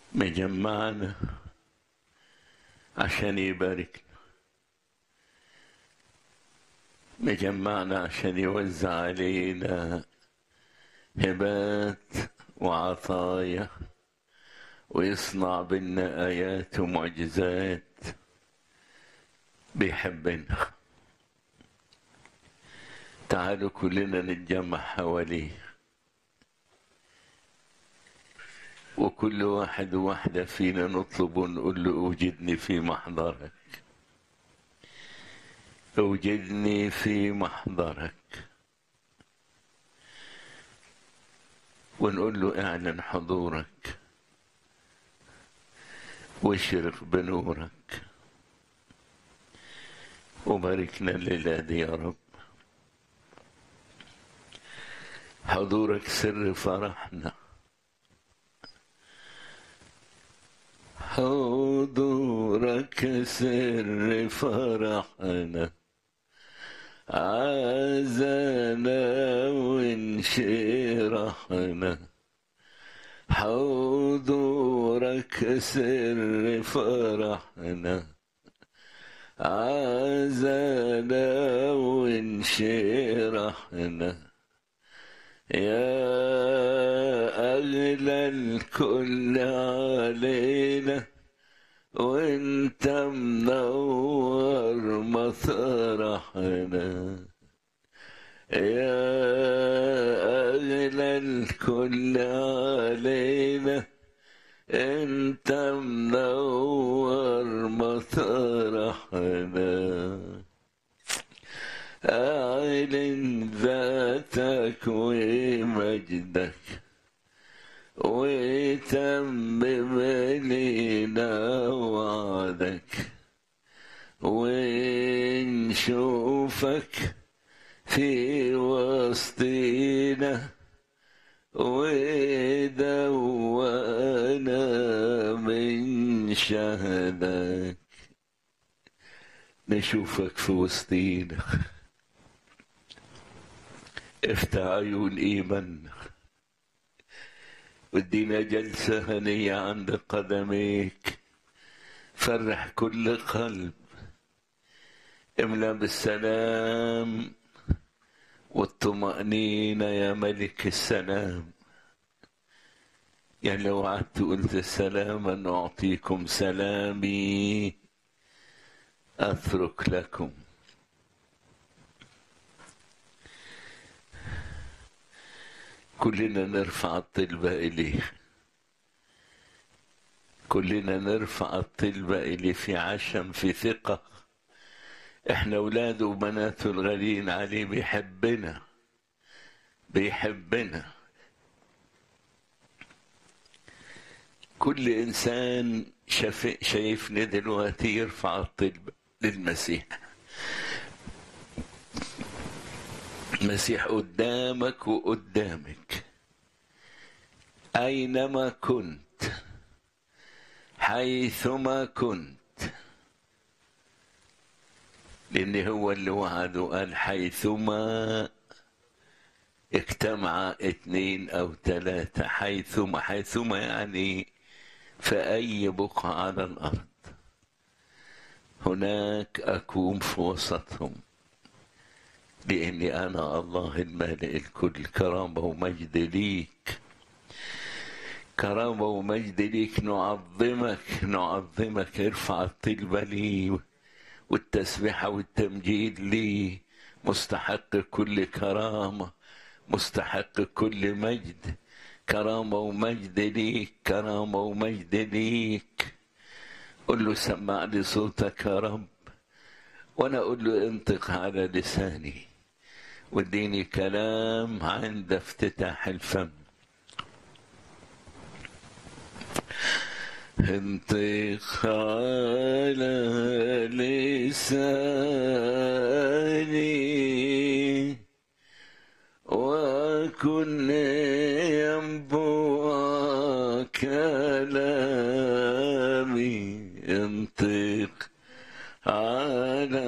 مجمعنا عشان يباركنا مجمعنا عشان يوزع علينا هبات وعطايا ويصنع بنا آيات ومعجزات بيحبنا تعالوا كلنا نتجمع حواليه وكل واحد وواحدة فينا نطلب ونقول له أوجدني في محضرك أوجدني في محضرك ونقول له اعلن حضورك واشرق بنورك وباركنا الليلة دي يا رب حضورك سر فرحنا حضورك سر فرحنا عزنا وانشرحنا حضورك سر فرحنا عزنا وانشرحنا يا أغلى الكل علينا وانت منور مطرحنا يا أغلى الكل علينا انت منور مطرحنا أعلن ذاتك ومجدك وتمم لنا وعدك ونشوفك في وسطينا ودوانا من شهدك نشوفك في وسطينا افتح عيون ايماننا وادينا جلسة هنية عند قدميك فرح كل قلب املا بالسلام والطمأنينة يا ملك السلام يعني لو قعدت قلت سلاما أعطيكم سلامي أترك لكم كلنا نرفع الطلبة إليه كلنا نرفع الطلبة إليه في عشم في ثقة احنا أولاده وبناته الغاليين عليه بيحبنا بيحبنا كل إنسان شاف شايفني دلوقتي يرفع الطلبة للمسيح المسيح قدامك وقدامك أينما كنت حيثما كنت لأن هو اللي وعد وقال حيثما اجتمع اثنين أو ثلاثة حيثما حيثما يعني في أي بقعة على الأرض هناك أكون في وسطهم لأني أنا الله المالئ الكل كرامة ومجد ليك كرامة ومجد ليك نعظمك نعظمك ارفع الطلبة لي والتسبيحة والتمجيد لي مستحق كل كرامة مستحق كل مجد كرامة ومجد ليك كرامة ومجد ليك قل له سمع لي صوتك يا رب وانا اقول له انطق على لساني واديني كلام عند افتتاح الفم انطق على لساني وكن ينبوع كلامي انطق على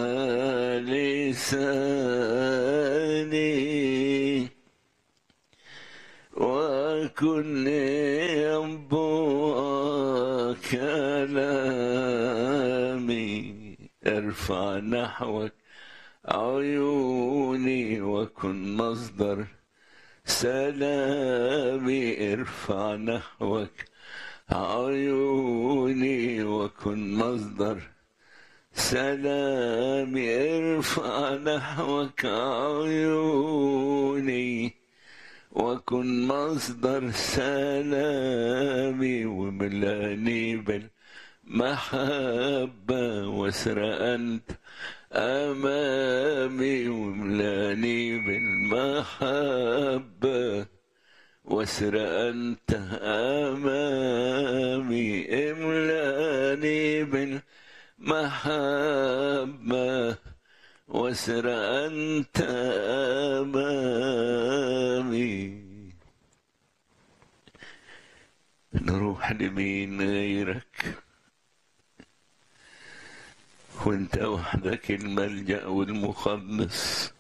لساني وكن ينبوع كلامي ارفع نحوك عيوني وكن مصدر سلامي ارفع نحوك عيوني وكن مصدر سلامي ارفع نحوك عيوني وكن مصدر سلامي وملاني بالمحبة واسرع أنت أمامي وملاني بالمحبة واسرع أنت أمامي املاني بالمحبة واسرع أنت أمامي نروح لمين غيرك وانت وحدك الملجأ والمخلص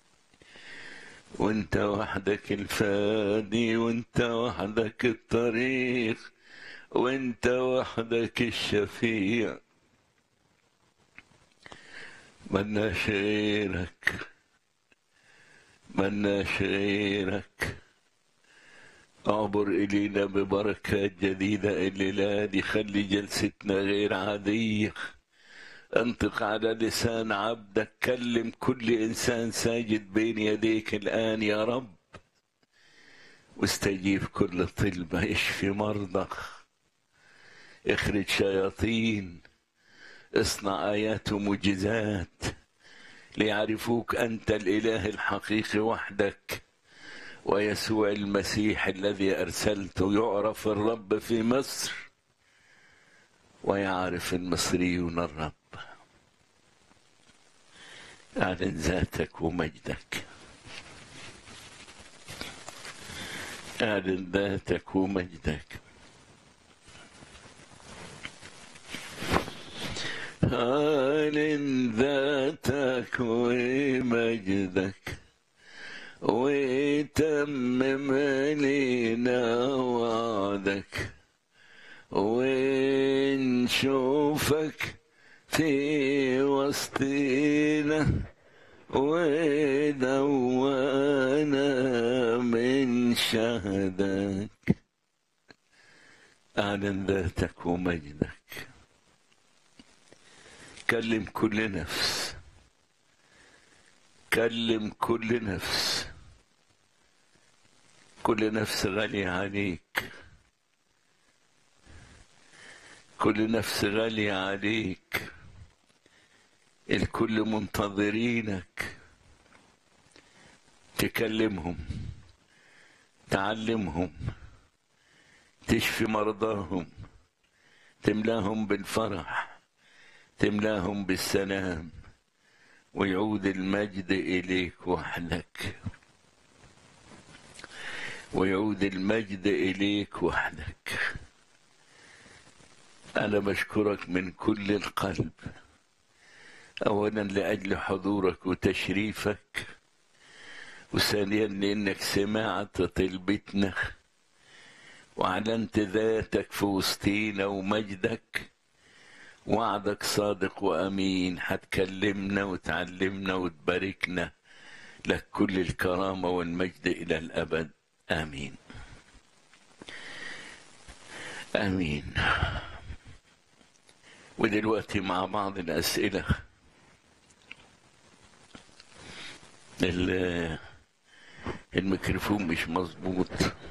وانت وحدك الفادي وانت وحدك الطريق وانت وحدك الشفيع ملناش غيرك ملناش غيرك اعبر الينا ببركات جديدة الليلة دي خلي جلستنا غير عادية انطق على لسان عبدك كلم كل انسان ساجد بين يديك الان يا رب واستجيب كل طلبة اشفي مرضى اخرج شياطين اصنع ايات ومعجزات ليعرفوك انت الاله الحقيقي وحدك ويسوع المسيح الذي ارسلته يعرف الرب في مصر ويعرف المصريون الرب اعلن ذاتك ومجدك اعلن ذاتك ومجدك اعلن ذاتك ومجدك وتمم لنا وعدك ونشوفك في وسطنا ودوانا من شهدك اعلن ذاتك ومجدك كلم كل نفس كلم كل نفس كل نفس غالية عليك كل نفس غالية عليك الكل منتظرينك تكلمهم تعلمهم تشفي مرضاهم تملاهم بالفرح تملاهم بالسلام ويعود المجد إليك وحدك ويعود المجد إليك وحدك أنا بشكرك من كل القلب أولا لأجل حضورك وتشريفك وثانيا لأنك سمعت طلبتنا وأعلنت ذاتك في وسطينا ومجدك وعدك صادق وأمين هتكلمنا وتعلمنا وتباركنا لك كل الكرامة والمجد إلى الأبد آمين آمين ودلوقتي مع بعض الأسئلة الميكروفون مش مظبوط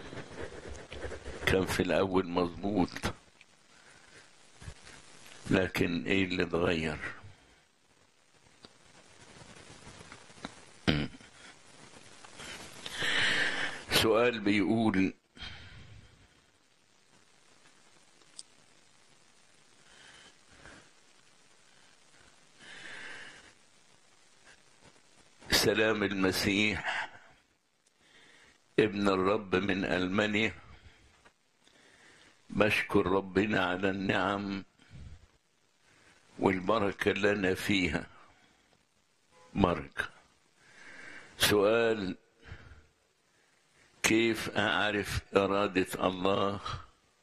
كان في الأول مظبوط لكن ايه اللي اتغير سؤال بيقول سلام المسيح ابن الرب من ألمانيا بشكر ربنا على النعم والبركة لنا فيها بركة سؤال كيف أعرف إرادة الله